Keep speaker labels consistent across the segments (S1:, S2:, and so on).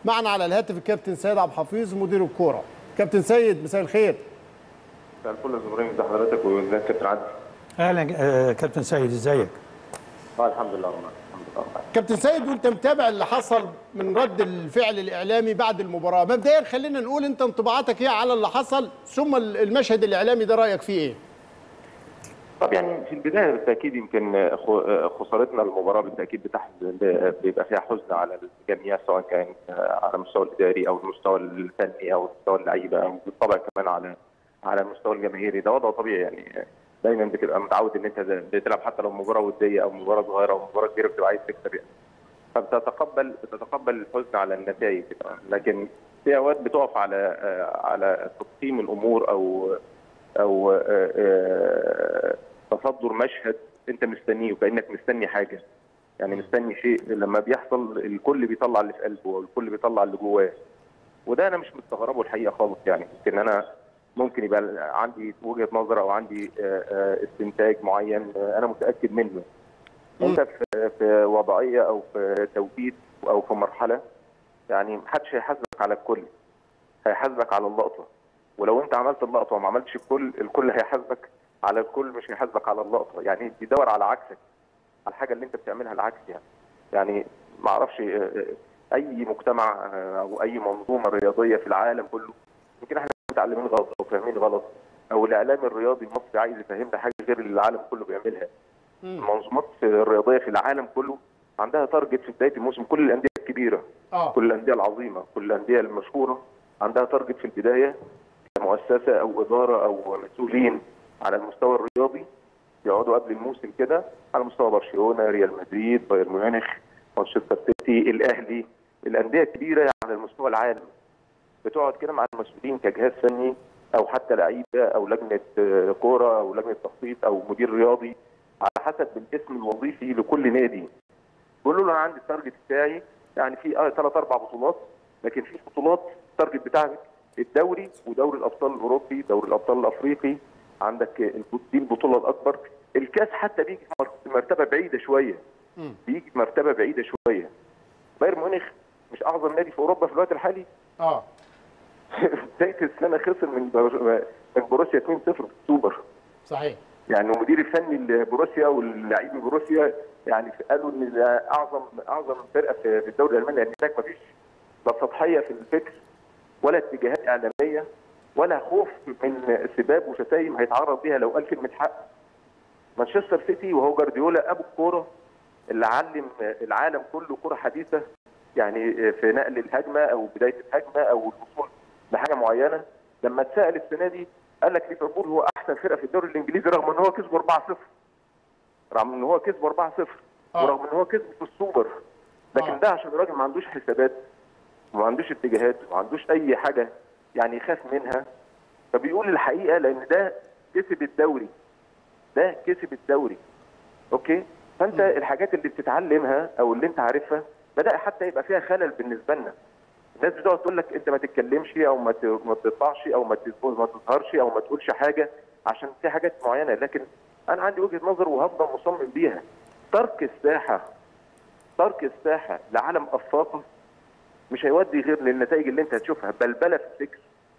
S1: معنا على الهاتف الكابتن سيد عبد الحفيظ مدير الكوره كابتن سيد مساء الخير
S2: مساء الفل يا زمرين ازي حضرتك وازيك كابتن عادل
S3: اهلا آه، كابتن سيد ازيك
S2: اه الحمد لله ربنا الحمد لله رب
S1: كابتن سيد وانت متابع اللي حصل من رد الفعل الاعلامي بعد المباراه مبدئيا خلينا نقول انت انطباعاتك ايه على اللي حصل ثم المشهد الاعلامي ده رايك فيه ايه
S2: طب يعني في البدايه بالتاكيد يمكن خ- خسارتنا المباراه بالتاكيد بتحزن بيبقى فيها حزن على الجميع سواء كان على المستوى الاداري او المستوى الفني او مستوى اللعيبه او بالطبع كمان على على المستوى الجماهيري ده وضع طبيعي يعني دايما بتبقى متعود ان انت بتلعب حتى لو مباراه وديه او مباراه صغيره او مباراه كبيره بتبقى عايز تكسب يعني فبتتقبل بتتقبل الحزن على النتائج لكن في اوقات بتقف على على تقييم الامور او او آه، آه، تصدر مشهد انت مستنيه وكانك مستني حاجه يعني مستني شيء لما بيحصل الكل بيطلع اللي في قلبه والكل بيطلع اللي جواه وده انا مش مستغربه الحقيقه خالص يعني يمكن انا ممكن يبقى عندي وجهه نظر او عندي آه، آه، استنتاج معين آه، انا متاكد منه انت في في وضعيه او في توقيت او في مرحله يعني محدش هيحاسبك على الكل هيحاسبك على اللقطه ولو انت عملت اللقطه وما عملتش الكل الكل هيحاسبك على الكل مش هيحاسبك على اللقطه يعني بيدور على عكسك على الحاجه اللي انت بتعملها العكس يعني يعني ما اعرفش اه، اه، اي مجتمع اه، او اي منظومه رياضيه في العالم كله يمكن احنا متعلمين غلط او فاهمين غلط او الاعلام الرياضي المصري عايز يفهمنا حاجه غير اللي العالم كله بيعملها المنظومات الرياضيه في العالم كله عندها تارجت في بدايه الموسم كل الانديه الكبيره
S1: اه
S2: كل الانديه العظيمه كل الانديه المشهوره عندها تارجت في البدايه مؤسسه او اداره او مسؤولين على المستوى الرياضي يقعدوا قبل الموسم كده على مستوى برشلونه ريال مدريد بايرن ميونخ مانشستر سيتي الاهلي الانديه الكبيره على المستوى العالمي بتقعد كده مع المسؤولين كجهاز فني او حتى لعيبه او لجنه آه، كوره او لجنه تخطيط او مدير رياضي على حسب الاسم الوظيفي لكل نادي بيقولوا له انا عندي التارجت بتاعي يعني في اه ثلاث اربع بطولات لكن في بطولات التارجت بتاعك الدوري ودوري الابطال الاوروبي دوري الابطال الافريقي عندك الب- دي البطوله الاكبر الكاس حتى بيجي في مر- في مرتبه بعيده شويه
S1: مم.
S2: بيجي في مرتبه بعيده شويه بايرن ميونخ مش اعظم نادي في اوروبا في الوقت الحالي
S1: اه
S2: بدايه السنه خسر من بر- من بروسيا 2-0 في السوبر
S1: صحيح
S2: يعني المدير الفني لبروسيا واللاعبين بروسيا يعني قالوا ان ده اعظم اعظم فرقه في في الدوري الالماني لان هناك مفيش لا سطحيه في الفكر ولا اتجاهات اعلاميه ولا خوف من سباب وشتايم هيتعرض بيها لو قال كلمه حق مانشستر سيتي وهو جارديولا ابو الكوره اللي علم العالم كله كره حديثه يعني في نقل الهجمه او بدايه الهجمه او الوصول لحاجه معينه لما اتسال السنه دي قال لك ليفربول هو احسن فرقه في الدوري الانجليزي رغم ان هو كسبه 4-0 رغم ان هو كسبه 4-0
S1: آه.
S2: ورغم ان هو كسبه في السوبر لكن
S1: آه.
S2: ده عشان الراجل ما عندوش حسابات وما عندوش اتجاهات وما عندوش اي حاجه يعني يخاف منها فبيقول الحقيقه لان ده كسب الدوري ده كسب الدوري اوكي فانت الحاجات اللي بتتعلمها او اللي انت عارفها بدا حتى يبقى فيها خلل بالنسبه لنا الناس بتقعد تقول لك انت ما تتكلمش او ما ت- ما تطلعش او ما ت- ما تظهرش او ما تقولش حاجه عشان في حاجات معينه لكن انا عندي وجهه نظر وهفضل مصمم بيها ترك الساحه ترك الساحه لعالم افاقه مش هيودي غير للنتائج اللي انت هتشوفها بلبله في الفكر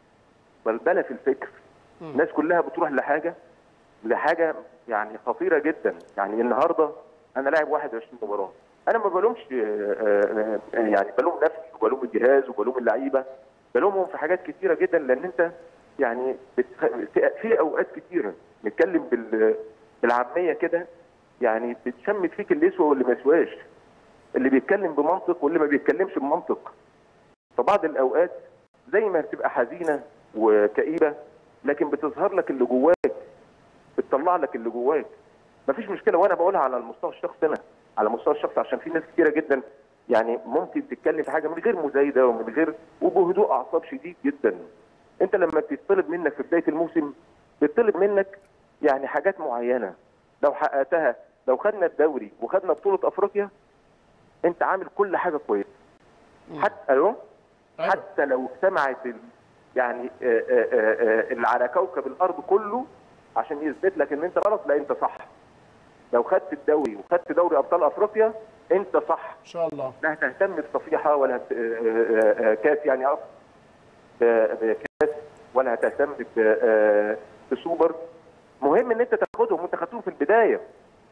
S2: بلبله في الفكر الناس كلها بتروح لحاجه لحاجه يعني خطيره جدا يعني النهارده انا لاعب 21 مباراه انا ما بلومش آه، آه، آه، يعني بلوم نفسي وبلوم الجهاز وبلوم اللعيبه بلومهم في حاجات كتيره جدا لان انت يعني بتخ... في- في اوقات كتيره نتكلم بال... بالعاميه كده يعني بتشمت فيك اللي يسوى واللي ما يسواش اللي بيتكلم بمنطق واللي ما بيتكلمش بمنطق فبعض الاوقات زي ما بتبقى حزينه وكئيبه لكن بتظهر لك اللي جواك بتطلع لك اللي جواك مفيش مشكله وانا بقولها على المستوى الشخصي انا على المستوى الشخصي عشان في ناس كتيره جدا يعني ممكن تتكلم في حاجه من غير مزايده ومن غير وبهدوء اعصاب شديد جدا انت لما بتطلب منك في بدايه الموسم بيطلب منك يعني حاجات معينه لو حققتها لو خدنا الدوري وخدنا بطوله افريقيا انت عامل كل حاجه كويسه حتى لو
S1: أيوة.
S2: حتى لو اجتمعت ال- يعني آه، آه، آه، آه، اللي على كوكب الارض كله عشان يثبت لك ان انت غلط لا انت صح لو خدت الدوري وخدت دوري ابطال افريقيا انت صح
S1: ان شاء الله
S2: لا هتهتم بصفيحه ولا هت... آه، آه، كاس يعني أقصد ب- بكاس ولا هتهتم ب- آه، بسوبر مهم ان انت تاخدهم وانت خدتهم في البدايه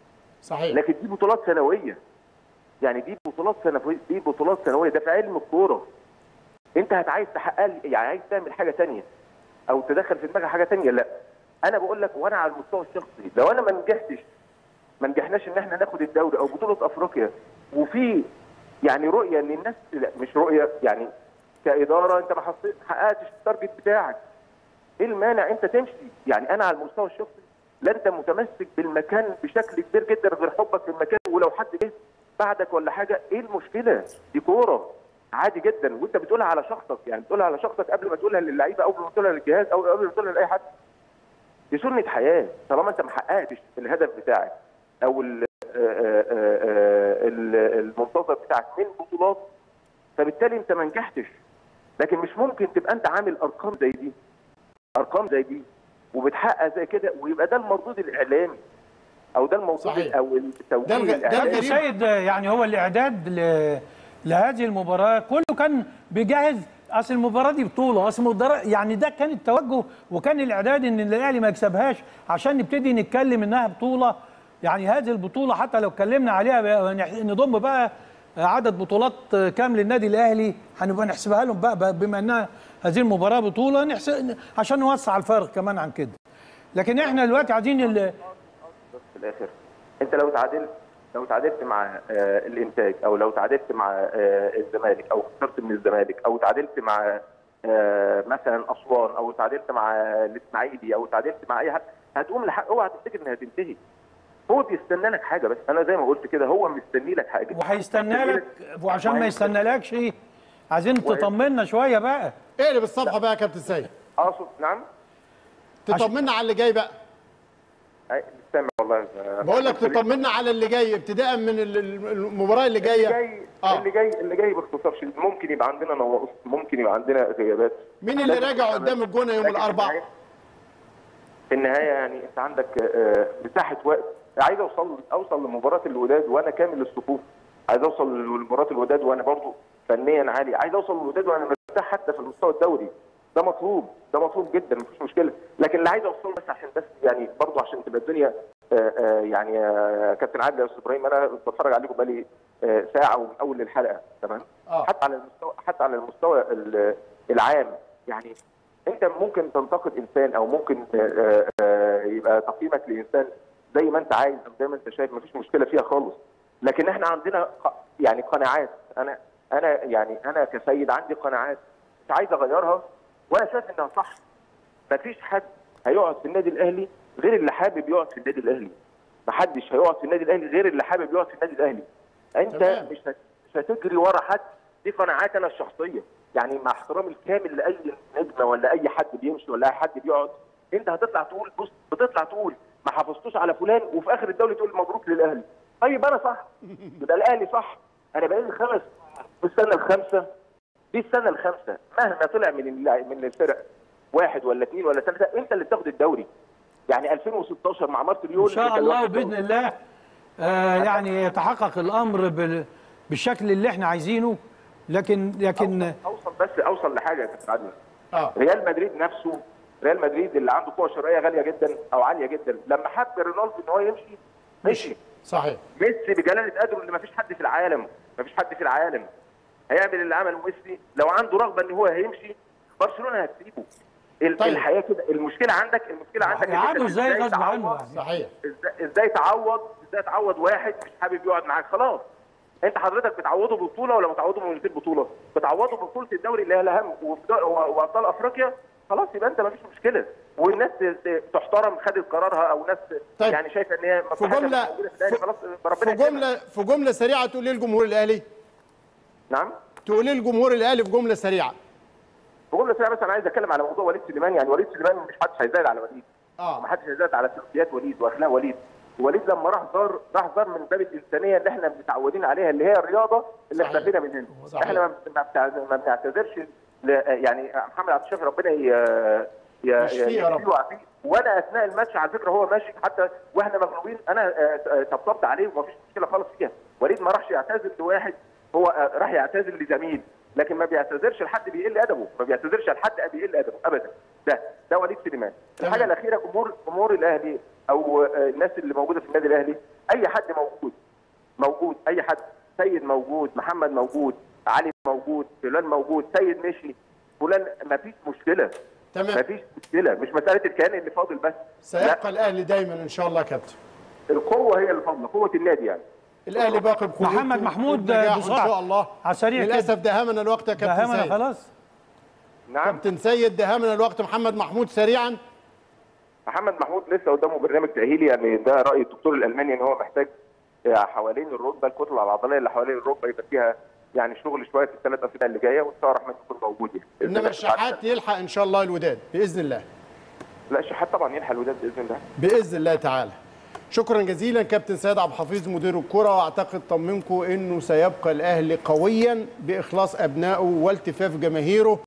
S1: صحيح
S2: لكن دي بطولات سنويه يعني دي بطولات سنويه دي بطولات سنويه ده في علم الكوره انت هت عايز تحقق لي- يعني عايز تعمل حاجه تانية او تدخل في دماغك حاجه تانية لا انا بقول لك وانا على المستوى الشخصي لو انا ما نجحتش ما نجحناش ان احنا ناخد الدوري او بطوله افريقيا وفي يعني رؤيه ان الناس لا مش رؤيه يعني كاداره انت ما حصلت- ما حققتش التارجت بتاعك ايه المانع انت تمشي يعني انا على المستوى الشخصي لا انت متمسك بالمكان بشكل كبير جدا غير حبك في المكان ولو حد جه بعدك ولا حاجه ايه المشكله دي كوره عادي جدا وانت بتقولها على شخصك يعني بتقولها على شخصك قبل ما تقولها للعيبه او قبل ما تقولها للجهاز او قبل ما تقولها لاي حد دي سنه حياه طالما انت ما حققتش الهدف بتاعك او ال- آه، آه، آه، ال- المنتظر بتاعك من بطولات فبالتالي انت ما نجحتش لكن مش ممكن تبقى انت عامل ارقام زي دي ارقام زي دي وبتحقق زي كده ويبقى ده المردود الاعلامي او ده المردود
S1: صحيح.
S2: او التوجيه
S1: ده الغ- ده
S2: الاعلامي
S3: كابتن
S1: الغريب.
S3: سيد يعني هو الاعداد ل... لهذه المباراه كله كان بيجهز اصل المباراه دي بطوله اصل المباراه يعني ده كان التوجه وكان الاعداد ان الاهلي ما يكسبهاش عشان نبتدي نتكلم انها بطوله يعني هذه البطوله حتى لو اتكلمنا عليها بقى نح- نضم بقى عدد بطولات كام للنادي الاهلي هنبقى نحسبها لهم بقى بقى بما انها هذه المباراه بطوله نحسب عشان نوسع الفرق كمان عن كده لكن احنا دلوقتي عايزين ال-
S2: بس في الاخر انت لو تعادلت لو تعادلت مع آه، الانتاج او لو تعادلت مع آه، الزمالك او خسرت من الزمالك او تعادلت مع آه، مثلا اسوان او تعادلت مع الاسماعيلي او تعادلت مع اي حد هتقوم لحق اوعى تفتكر انها تنتهي هو بيستنى لك حاجه بس انا زي ما قلت كده هو مستني لك حاجه
S3: وهيستنى لك وعشان ما يستنالكش عايزين تطمنا شويه بقى
S1: اقلب الصفحه بقى يا كابتن سيد
S2: اقصد نعم
S1: تطمنا على اللي جاي بقى
S2: أي- سامع والله
S1: بقول لك تطمنا على اللي جاي ابتداء من ال- ال- المباراه اللي
S2: اللي
S1: جايه
S2: جاي
S1: آه.
S2: اللي جاي اللي جاي باختصار شديد ممكن يبقى عندنا نواقص ممكن يبقى عندنا غيابات
S1: مين اللي
S2: لكن-
S1: راجع قدام الجونه يوم
S2: لكن في
S1: الاربعاء
S2: النهاية- في النهايه يعني انت عندك آه، مساحه وقت عايز اوصل اوصل لمباراه الوداد وانا كامل الصفوف عايز اوصل لمباراه الوداد وانا برضو فنيا عالي عايز اوصل للوداد وانا مرتاح حتى في المستوى الدوري ده مطلوب ده مطلوب جدا مفيش مشكله لكن اللي عايز اوصله بس عشان بس يعني برضو عشان تبقى الدنيا آه، آه، يعني آه، كابتن عادل يا استاذ ابراهيم انا بتفرج عليكم بقالي آه، ساعه ومن اول الحلقه تمام
S1: آه.
S2: حتى على المستوى حتى على المستوى ال- العام يعني انت ممكن تنتقد انسان او ممكن آه، آه، يبقى تقييمك لانسان زي ما انت عايز او زي ما انت شايف مفيش مشكله فيها خالص لكن احنا عندنا ق- يعني قناعات انا انا يعني انا كسيد عندي قناعات مش عايز اغيرها وانا شايف انها صح مفيش حد هيقعد في النادي الاهلي غير اللي حابب يقعد في النادي الاهلي محدش هيقعد في النادي الاهلي غير اللي حابب يقعد في النادي الاهلي انت
S1: تمام.
S2: مش هت- مش هتجري ورا حد دي قناعات انا الشخصيه يعني مع احترامي الكامل لاي نجمه ولا اي حد بيمشي ولا اي حد بيقعد انت هتطلع تقول بص بتطلع تقول ما حافظتوش على فلان وفي اخر الدوري تقول مبروك للاهلي طيب انا صح يبقى الاهلي صح انا بقالي خمس في السنه الخامسه دي السنه الخامسه مهما طلع من اللاع- من الفرق واحد ولا اثنين ولا ثلاثه انت اللي بتاخد الدوري يعني 2016 مع مارتريول
S3: ان شاء الله وباذن الله آه يعني يتحقق الامر بال- بالشكل اللي احنا عايزينه لكن لكن
S2: اوصل بس اوصل لحاجه يا كابتن عادل
S1: اه
S2: ريال مدريد نفسه ريال مدريد اللي عنده قوه شرائيه غاليه جدا او عاليه جدا لما حب رونالدو ان هو يمشي مشي
S1: صحيح
S2: ميسي بجلاله قدره ان مفيش حد في العالم مفيش حد في العالم هيعمل اللي عمله ميسي لو عنده رغبه ان هو هيمشي برشلونه هتسيبه ال-
S1: طيب.
S2: الحياه كده المشكله عندك المشكله عندك إن أنت
S3: يقعدوا ازاي غصب
S2: تعوض-
S3: عنه يعني
S1: صحيح
S2: ازاي ازاي تعوض ازاي تعوض واحد مش حابب يقعد معاك خلاص انت حضرتك بتعوضه ببطوله ولا بتعوضه من غير بطوله بتعوضه ببطوله الدوري اللي هي الاهم وفي دو- و- وابطال افريقيا خلاص يبقى انت مفيش مشكله والناس ت- ت- تحترم خدت قرارها او ناس
S1: طيب.
S2: يعني شايفه ان هي
S1: في جملة
S2: في خلاص ربنا
S1: في
S2: يكرمك.
S1: جمله في جمله سريعه تقول ايه الجمهور الاهلي
S2: نعم
S1: تقول ايه الجمهور الاهلي في جمله سريعه
S2: في جمله سريعه بس انا عايز اتكلم على موضوع وليد سليمان يعني وليد سليمان مش حدش هيزايد على وليد
S1: اه
S2: ما حدش هيزايد على سلوكيات وليد واخلاق وليد وليد لما راح زار راح زار من باب الانسانيه اللي احنا متعودين عليها اللى هي الرياضه اللي
S1: صحيح.
S2: احنا فينا منها
S1: صحيح.
S2: احنا ما بت- ما بتع- ما بنعتذرش ل- يعني محمد عبد الشافي ربنا ي... ي...
S1: يشفيه يا رب.
S2: يشفيه ويعافيه. وانا اثناء الماتش على فكره هو ماشي حتى واحنا مغلوبين انا آه، آه، طبطبت عليه وما فيش مشكله خالص فيها وليد ما راحش يعتذر لواحد هو آه، راح يعتذر لزميل لكن ما بيعتذرش لحد بيقل ادبه ما بيعتذرش لحد بيقل ادبه ابدا ده ده وليد سليمان
S1: تمام.
S2: الحاجه الاخيره جمهور جمهور الاهلي او آه، الناس اللي موجوده في النادي الاهلي اي حد موجود موجود اي حد سيد موجود محمد موجود علي موجود فلان موجود سيد مشي فلان ما فيش مشكله
S1: تمام.
S2: ما فيش مشكله مش مساله الكيان اللي فاضل بس
S1: سيبقى الاهلي دايما ان شاء الله يا كابتن
S2: لا القوه هي اللي فاضله قوه النادي يعني
S1: الاهلي باقي بقوته
S3: محمد محمود
S1: وبنجاحه ان
S3: بسرعة.
S1: شاء الله
S3: على السريع كده.
S1: للاسف دهمنا الوقت يا كابتن
S3: دهمنا
S1: سيد
S3: خلاص
S2: نعم
S1: كابتن سيد دهمنا الوقت محمد محمود سريعا
S2: محمد محمود لسه قدامه برنامج تاهيلي يعني ده راي الدكتور الالماني ان هو محتاج حوالين الركبه الكتله العضليه اللي حوالين الركبه يبقى فيها يعني شغل شويه في الثلاث اسابيع اللي جايه وان شاء الله الرحمن يكون موجود يعني بإذن
S1: انما
S2: الله.
S1: الشحات يلحق ان شاء الله الوداد باذن الله
S2: لا الشحات طبعا يلحق الوداد باذن الله
S1: باذن الله تعالى شكرا جزيلا كابتن سيد عبد الحفيظ مدير الكره واعتقد طمنكم انه سيبقى الاهلي قويا باخلاص ابنائه والتفاف جماهيره